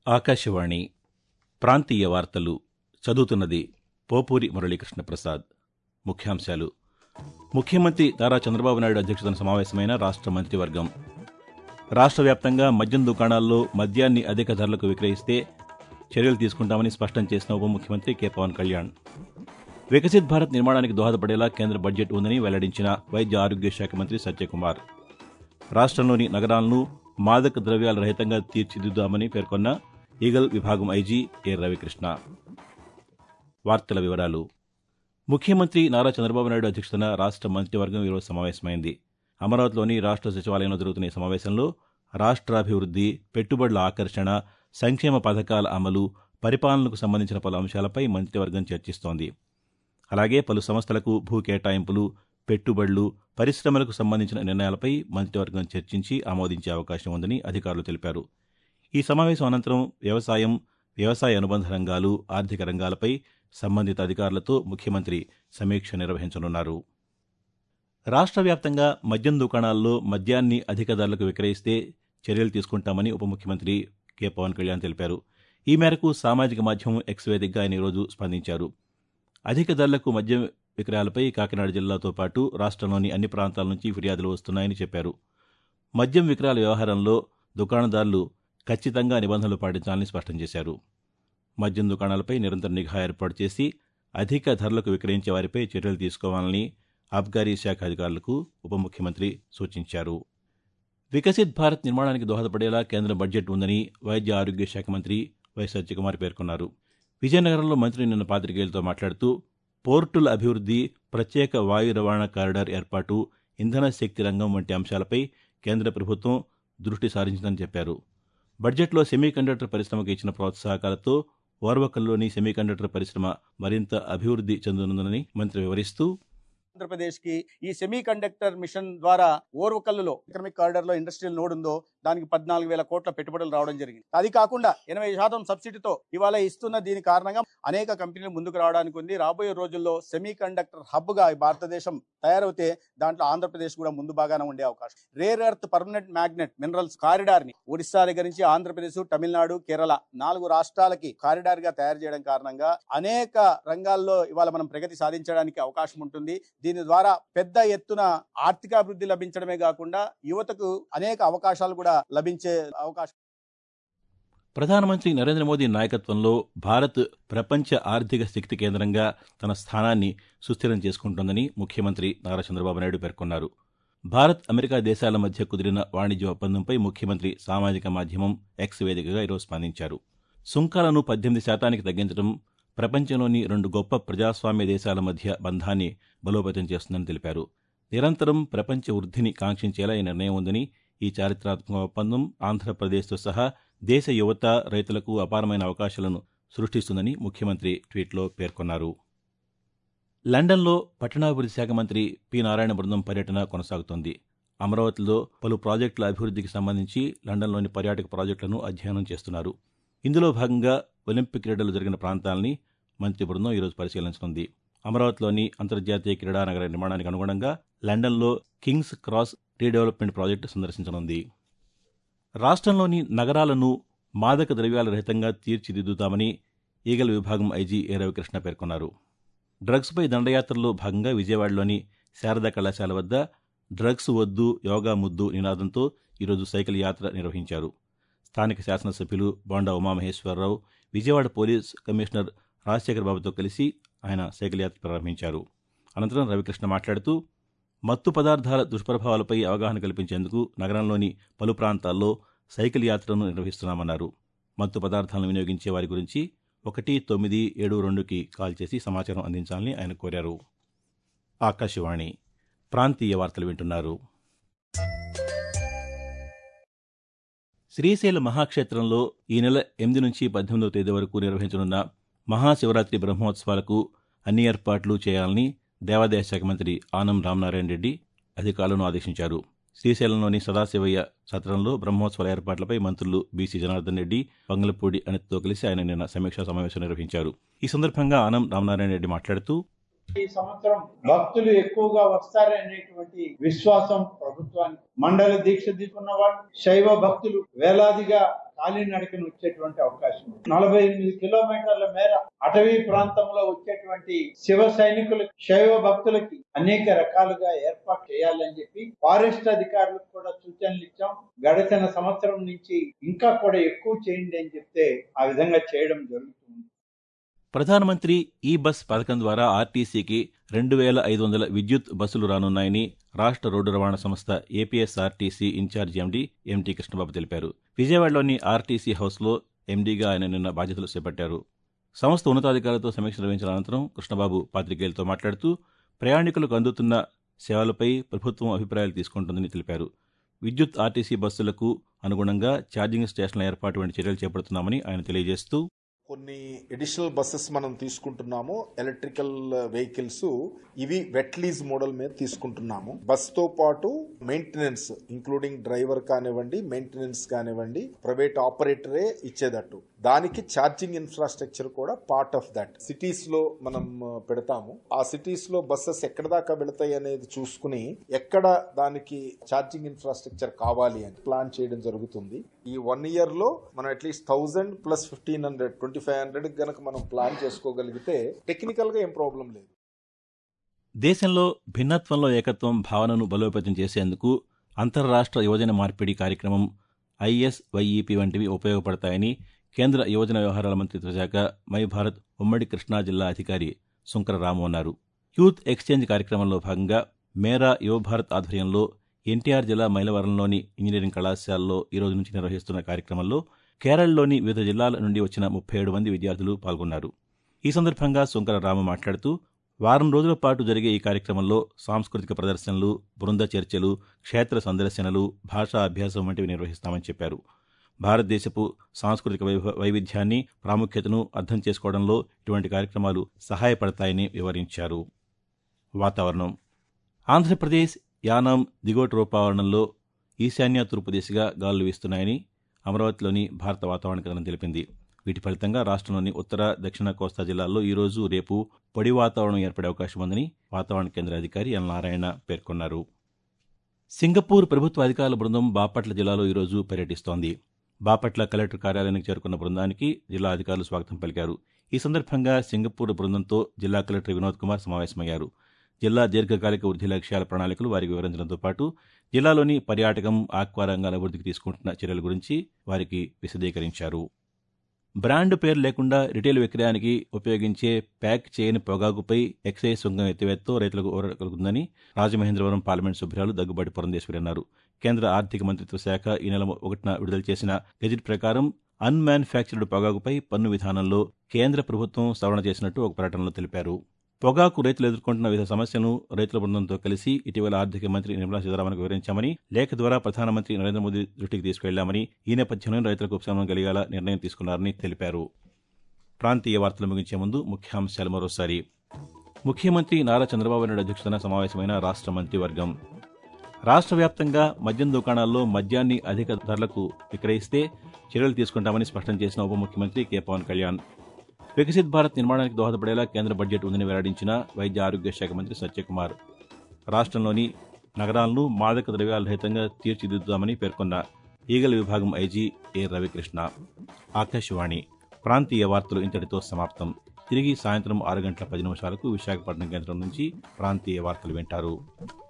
ఆకాశవాణి ప్రాంతీయ వార్తలు చదువుతున్నది పోపూరి మురళీకృష్ణ ప్రసాద్ ముఖ్యాంశాలు ముఖ్యమంత్రి నారా చంద్రబాబు నాయుడు అధ్యక్షతన సమావేశమైన రాష్ట్ర మంత్రివర్గం రాష్ట్ర వ్యాప్తంగా మద్యం దుకాణాల్లో మద్యాన్ని అధిక ధరలకు విక్రయిస్తే చర్యలు తీసుకుంటామని స్పష్టం చేసిన ఉప ముఖ్యమంత్రి కె పవన్ కళ్యాణ్ వికసిత్ భారత్ నిర్మాణానికి దోహదపడేలా కేంద్ర బడ్జెట్ ఉందని వెల్లడించిన వైద్య ఆరోగ్య శాఖ మంత్రి సత్యకుమార్ రాష్ట్రంలోని నగరాలను మాదక ద్రవ్యాల రహితంగా తీర్చిదిద్దామని పేర్కొన్న ఈగల్ విభాగం ఐజీ ఏ రవికృష్ణ వార్తల వివరాలు ముఖ్యమంత్రి నారా చంద్రబాబు నాయుడు అధ్యక్షతన రాష్ట్ర మంత్రివర్గం ఈరోజు సమావేశమైంది అమరావతిలోని రాష్ట్ర సచివాలయంలో జరుగుతున్న ఈ సమావేశంలో రాష్ట్రాభివృద్ధి పెట్టుబడుల ఆకర్షణ సంక్షేమ పథకాల అమలు పరిపాలనకు సంబంధించిన పలు అంశాలపై మంత్రివర్గం చర్చిస్తోంది అలాగే పలు సంస్థలకు భూ కేటాయింపులు పెట్టుబడులు పరిశ్రమలకు సంబంధించిన నిర్ణయాలపై మంత్రివర్గం చర్చించి ఆమోదించే అవకాశం ఉందని అధికారులు తెలిపారు ఈ సమావేశం అనంతరం వ్యవసాయం వ్యవసాయ అనుబంధ రంగాలు ఆర్థిక రంగాలపై సంబంధిత అధికారులతో ముఖ్యమంత్రి సమీక్ష నిర్వహించనున్నారు రాష్ట్ర వ్యాప్తంగా మద్యం దుకాణాల్లో మద్యాన్ని అధిక ధరలకు విక్రయిస్తే చర్యలు తీసుకుంటామని ఉప ముఖ్యమంత్రి కె పవన్ కళ్యాణ్ తెలిపారు ఈ మేరకు సామాజిక మాధ్యమం ఎక్స్ వేదికగా ఆయన ఈరోజు స్పందించారు అధిక ధరలకు మద్యం విక్రయాలపై కాకినాడ జిల్లాతో పాటు రాష్ట్రంలోని అన్ని ప్రాంతాల నుంచి ఫిర్యాదులు వస్తున్నాయని చెప్పారు మద్యం విక్రయాల వ్యవహారంలో దుకాణదారులు ఖచ్చితంగా నిబంధనలు పాటించాలని స్పష్టం చేశారు మద్యం దుకాణాలపై నిరంతర నిఘా ఏర్పాటు చేసి అధిక ధరలకు విక్రయించే వారిపై చర్యలు తీసుకోవాలని ఆబ్కారీ శాఖ అధికారులకు ఉప ముఖ్యమంత్రి సూచించారు వికసిత్ భారత్ నిర్మాణానికి దోహదపడేలా కేంద్ర బడ్జెట్ ఉందని వైద్య ఆరోగ్య శాఖ మంత్రి వై సత్యకుమార్ పేర్కొన్నారు విజయనగరంలో మంత్రి నిన్న పాతికేయులతో మాట్లాడుతూ పోర్టుల అభివృద్ధి ప్రత్యేక వాయు రవాణా కారిడార్ ఏర్పాటు ఇంధన శక్తి రంగం వంటి అంశాలపై కేంద్ర ప్రభుత్వం దృష్టి సారించిందని చెప్పారు బడ్జెట్లో సెమీకండక్టర్ పరిశ్రమకు ఇచ్చిన ప్రోత్సాహకాలతో ఓర్వకల్లోని సెమీకండక్టర్ పరిశ్రమ మరింత అభివృద్ధి చెందనుందని మంత్రి వివరిస్తూ ఆంధ్రప్రదేశ్ కి ఈ సెమీ కండక్టర్ మిషన్ ద్వారా ఓర్వకల్లులో ఎకనామిక్ కారిడార్ లో ఇండస్ట్రియల్ నోడ్ ఉందో దానికి పద్నాలుగు వేల కోట్ల పెట్టుబడులు రావడం జరిగింది అది కాకుండా ఎనభై శాతం సబ్సిడీతో ఇవాళ ఇస్తున్న దీని కారణంగా అనేక కంపెనీలు ముందుకు రావడానికి ఉంది రాబోయే రోజుల్లో సెమీ కండక్టర్ హబ్ గా ఈ భారతదేశం తయారవుతే దాంట్లో ఆంధ్రప్రదేశ్ కూడా ముందు బాగానే ఉండే అవకాశం rare earth permanent magnet minerals corridor ని ఒడిశా దగ్గర నుంచి ఆంధ్రప్రదేశ్ తమిళనాడు కేరళ నాలుగు రాష్ట్రాలకి కారిడార్ గా తయారు చేయడం కారణంగా అనేక రంగాల్లో ఇవాళ మనం ప్రగతి సాధించడానికి అవకాశం ఉంటుంది దీని ద్వారా పెద్ద ఎత్తున ఆర్థికాభివృద్ధి లభించడమే కాకుండా యువతకు అనేక అవకాశాలు కూడా లభించే అవకాశం ప్రధానమంత్రి నరేంద్ర మోదీ నాయకత్వంలో భారత్ ప్రపంచ ఆర్థిక శక్తి కేంద్రంగా తన స్థానాన్ని సుస్థిరం చేసుకుంటోందని ముఖ్యమంత్రి నారా చంద్రబాబు నాయుడు పేర్కొన్నారు భారత్ అమెరికా దేశాల మధ్య కుదిరిన వాణిజ్య ఒప్పందంపై ముఖ్యమంత్రి సామాజిక మాధ్యమం ఎక్స్ వేదికగా ఈరోజు స్పందించారు సుంకాలను పద్దెనిమిది శాతానికి తగ్గించడం ప్రపంచంలోని రెండు గొప్ప ప్రజాస్వామ్య దేశాల మధ్య బంధాన్ని బలోపేతం చేస్తుందని తెలిపారు నిరంతరం ప్రపంచ వృద్ధిని కాంక్షించేలా ఈ నిర్ణయం ఉందని ఈ చారిత్రాత్మక ఒప్పందం ఆంధ్రప్రదేశ్తో సహా దేశ యువత రైతులకు అపారమైన అవకాశాలను సృష్టిస్తుందని ముఖ్యమంత్రి ట్వీట్లో పేర్కొన్నారు లండన్లో పట్టణాభివృద్ధి శాఖ మంత్రి పి నారాయణ బృందం పర్యటన కొనసాగుతోంది అమరావతిలో పలు ప్రాజెక్టుల అభివృద్ధికి సంబంధించి లండన్లోని పర్యాటక ప్రాజెక్టులను అధ్యయనం చేస్తున్నారు ఇందులో భాగంగా ఒలింపిక్ క్రీడలు జరిగిన ప్రాంతాలని మంత్రి బృందం ఈరోజు పరిశీలించనుంది అమరావతిలోని అంతర్జాతీయ క్రీడా నగర నిర్మాణానికి అనుగుణంగా లండన్లో కింగ్స్ క్రాస్ రీడెవలప్మెంట్ ప్రాజెక్టు సందర్శించనుంది రాష్ట్రంలోని నగరాలను మాదక ద్రవ్యాల రహితంగా తీర్చిదిద్దుతామని ఈగల విభాగం ఐజీ ఏ రవికృష్ణ పేర్కొన్నారు డ్రగ్స్పై దండయాత్రలో భాగంగా విజయవాడలోని శారదా కళాశాల వద్ద డ్రగ్స్ వద్దు యోగా ముద్దు నినాదంతో ఈరోజు సైకిల్ యాత్ర నిర్వహించారు స్థానిక శాసనసభ్యులు బోండా ఉమామహేశ్వరరావు విజయవాడ పోలీస్ కమిషనర్ రాజశేఖర్ బాబుతో కలిసి ఆయన సైకిల్ యాత్ర ప్రారంభించారు అనంతరం రవికృష్ణ మాట్లాడుతూ మత్తు పదార్థాల దుష్ప్రభావాలపై అవగాహన కల్పించేందుకు నగరంలోని పలు ప్రాంతాల్లో సైకిల్ యాత్రను నిర్వహిస్తున్నామన్నారు మత్తు పదార్థాలను వినియోగించే వారి గురించి ఒకటి తొమ్మిది ఏడు రెండుకి కాల్ చేసి సమాచారం అందించాలని ఆయన కోరారు ఆకాశవాణి ప్రాంతీయ వార్తలు వింటున్నారు శ్రీశైల మహాక్షేత్రంలో ఈ నెల ఎనిమిది నుంచి పద్దెనిమిదవ తేదీ వరకు నిర్వహించనున్న మహాశివరాత్రి బ్రహ్మోత్సవాలకు అన్ని ఏర్పాట్లు చేయాలని దేవాదాయ శాఖ మంత్రి ఆనం రామనారాయణ రెడ్డి అధికారులను ఆదేశించారు శ్రీశైలంలోని సదాశివయ్య సత్రంలో బ్రహ్మోత్సవాల ఏర్పాట్లపై మంత్రులు బీసీ జనార్దన్ రెడ్డి వంగలపూడి అనితతో కలిసి ఆయన నిన్న సమీక్షా సమావేశం నిర్వహించారు ఈ సందర్భంగా ఆనం రామనారాయణ రెడ్డి మాట్లాడుతూ ఈ సంవత్సరం భక్తులు ఎక్కువగా వస్తారనేటువంటి విశ్వాసం ప్రభుత్వానికి మండల దీక్ష తీసుకున్న వాళ్ళు శైవ భక్తులు వేలాదిగా కాలినడకన వచ్చేటువంటి అవకాశం ఉంది నలభై ఎనిమిది కిలోమీటర్ల మేర అటవీ ప్రాంతంలో వచ్చేటువంటి శివ సైనికులకి శైవ భక్తులకి అనేక రకాలుగా ఏర్పాటు చేయాలని చెప్పి ఫారెస్ట్ అధికారులకు కూడా సూచనలు ఇచ్చాం గడిచిన సంవత్సరం నుంచి ఇంకా కూడా ఎక్కువ చేయండి అని చెప్తే ఆ విధంగా చేయడం జరుగుతుంది ప్రధానమంత్రి ఈ బస్ పథకం ద్వారా ఆర్టీసీకి రెండు వేల ఐదు వందల విద్యుత్ బస్సులు రానున్నాయని రాష్ట్ర రోడ్డు రవాణా సంస్థ APSRTC incharge MD MT Krishnababu తెలిపారు విజయవాడలోని ఆర్టీసీ హౌస్లో ఎండీగా ఆయన నిన్న బాధ్యతలు చేపట్టారు సంస్థ ఉన్నతాధికారులతో సమీక్ష నిర్వహించిన అనంతరం కృష్ణబాబు పాతికేయులతో మాట్లాడుతూ ప్రయాణికులకు అందుతున్న సేవలపై ప్రభుత్వం అభిప్రాయాలు తీసుకుంటుందని తెలిపారు విద్యుత్ ఆర్టీసీ బస్సులకు అనుగుణంగా ఛార్జింగ్ స్టేషన్ల ఏర్పాటు వంటి చర్యలు చేపడుతున్నామని ఆయన తెలియజేస్తూ కొన్ని ఎడిషనల్ బస్సెస్ మనం తీసుకుంటున్నాము ఎలక్ట్రికల్ వెహికల్స్ ఇవి వెట్ లీజ్ మోడల్ మీద తీసుకుంటున్నాము బస్ తో పాటు మెయింటెనెన్స్ ఇంక్లూడింగ్ డ్రైవర్ కానివ్వండి మెయింటెనెన్స్ కానివ్వండి ప్రైవేట్ ఆపరేటరే ఇచ్చేదట్టు దానికి ఛార్జింగ్ ఇన్ఫ్రాస్ట్రక్చర్ కూడా పార్ట్ ఆఫ్ దట్ సిటీస్ లో మనం పెడతాము ఆ సిటీస్ లో బస్సెస్ ఎక్కడ దాకా వెళతాయి అనేది చూసుకుని ఎక్కడ దానికి ఛార్జింగ్ ఇన్ఫ్రాస్ట్రక్చర్ కావాలి అని ప్లాన్ చేయడం జరుగుతుంది ఈ వన్ ఇయర్ లో మనం at least thousand plus fifteen hundred twenty five hundred గనక మనం ప్లాన్ చేసుకోగలిగితే టెక్నికల్ గా ఏం ప్రాబ్లం లేదు దేశంలో భిన్నత్వంలో ఏకత్వం భావనను బలోపేతం చేసేందుకు అంతర్రాష్ట్ర యువజన మార్పిడి కార్యక్రమం ఐఎస్వైఈపీ వంటివి ఉపయోగపడతాయని కేంద్ర యువజన వ్యవహారాల మంత్రిత్వ శాఖ మై భారత్ ఉమ్మడి కృష్ణా జిల్లా అధికారి శుంకర రాము అన్నారు యూత్ ఎక్స్చేంజ్ కార్యక్రమంలో భాగంగా మేరా యువ భారత్ ఆధ్వర్యంలో ఎన్టీఆర్ జిల్లా మైలవరంలోని ఇంజనీరింగ్ కళాశాలలో ఈ రోజు నుంచి నిర్వహిస్తున్న కార్యక్రమంలో కేరళలోని వివిధ జిల్లాల నుండి వచ్చిన ముప్పై ఏడు మంది విద్యార్థులు పాల్గొన్నారు ఈ సందర్భంగా శుంకర రాము మాట్లాడుతూ వారం రోజుల పాటు జరిగే ఈ కార్యక్రమంలో సాంస్కృతిక ప్రదర్శనలు బృంద చర్చలు క్షేత్ర సందర్శనలు భాషా అభ్యాసం వంటివి నిర్వహిస్తామని చెప్పారు భారతదేశపు సాంస్కృతిక వైభ వైవిధ్యాన్ని ప్రాముఖ్యతను అర్థం చేసుకోవడంలో ఇటువంటి కార్యక్రమాలు సహాయపడతాయని వివరించారు వాతావరణం ఆంధ్రప్రదేశ్ యానాం దిగువటి రూపావరణంలో ఈశాన్య తూర్పు దిశగా గాలులు వీస్తున్నాయని అమరావతిలోని భారత వాతావరణ కేంద్రం తెలిపింది వీటి ఫలితంగా రాష్ట్రంలోని ఉత్తర దక్షిణ కోస్తా జిల్లాల్లో ఈరోజు రేపు పొడి వాతావరణం ఏర్పడే అవకాశం ఉందని వాతావరణ కేంద్ర అధికారి ఎల్ నారాయణ పేర్కొన్నారు సింగపూర్ ప్రభుత్వ అధికారుల బృందం బాపట్ల జిల్లాలో ఈరోజు పర్యటిస్తోంది బాపట్ల కలెక్టర్ కార్యాలయానికి చేరుకున్న బృందానికి జిల్లా అధికారులు స్వాగతం పలికారు ఈ సందర్భంగా సింగపూర్ బృందంతో జిల్లా కలెక్టర్ వినోద్ కుమార్ సమావేశమయ్యారు జిల్లా దీర్ఘకాలిక వృద్ధి లక్ష్యాల ప్రణాళికలు వారికి వివరించడంతో పాటు జిల్లాలోని పర్యాటకం ఆక్వా రంగాల అభివృద్ధికి తీసుకుంటున్న చర్యల గురించి వారికి విశదీకరించారు బ్రాండ్ పేరు లేకుండా రిటైల్ విక్రయానికి ఉపయోగించే ప్యాక్ చేయని పొగాకుపై ఎక్సైజ్ సుంకం ఎత్తివేతతో రైతులకు ఊరట కలుగుతుందని రాజమహేంద్రవరం పార్లమెంట్ సభ్యురాలు దగ్గుబాటి పురంధేశ్వరి అన్నారు కేంద్ర ఆర్థిక మంత్రిత్వ శాఖ ఈ నెల ఒకటిన విడుదల చేసిన గెజిట్ ప్రకారం అన్మ్యానుఫ్యాక్చర్డ్ పొగాకుపై పన్ను విధానంలో కేంద్ర ప్రభుత్వం సవరణ చేసినట్టు ఒక ప్రకటనలో తెలిపారు పొగాకు రైతులు ఎదుర్కొంటున్న వివిధ సమస్యలను రైతుల బృందంతో కలిసి ఇటీవల ఆర్థిక మంత్రి నిర్మలా సీతారామన్కు వివరించామని లేఖ ద్వారా ప్రధానమంత్రి నరేంద్ర మోదీ దృష్టికి తీసుకెళ్లామని ఈ నేపథ్యంలో రైతులకు ఉపశమనం కలిగేలా నిర్ణయం తీసుకున్నారని తెలిపారు ప్రాంతీయ వార్తలు ముగించే ముందు ముఖ్యాంశాలు మరోసారి ముఖ్యమంత్రి నారా చంద్రబాబు నాయుడు అధ్యక్షతన సమావేశమైన రాష్ట్ర మంత్రివర్గం రాష్ట్ర వ్యాప్తంగా మద్యం దుకాణాల్లో మద్యాన్ని అధిక ధరలకు విక్రయిస్తే చర్యలు తీసుకుంటామని స్పష్టం చేసిన ఉప ముఖ్యమంత్రి కె పవన్ కళ్యాణ్ వికసిత్ భారత్ నిర్మాణానికి దోహదపడేలా కేంద్ర బడ్జెట్ ఉందని వెల్లడించిన వైద్య ఆరోగ్య శాఖ మంత్రి సత్యకుమార్ రాష్ట్రంలోని నగరాలను మాదక ద్రవ్యాల రహితంగా తీర్చిదిద్దుతామని పేర్కొన్న ఈగల విభాగం ఐజీ ఏ రవికృష్ణ ఆకాశవాణి ప్రాంతీయ వార్తలు ఇంతటితో సమాప్తం తిరిగి సాయంత్రం ఆరు గంటల పది నిమిషాలకు విశాఖపట్నం కేంద్రం నుంచి ప్రాంతీయ వార్తలు వింటారు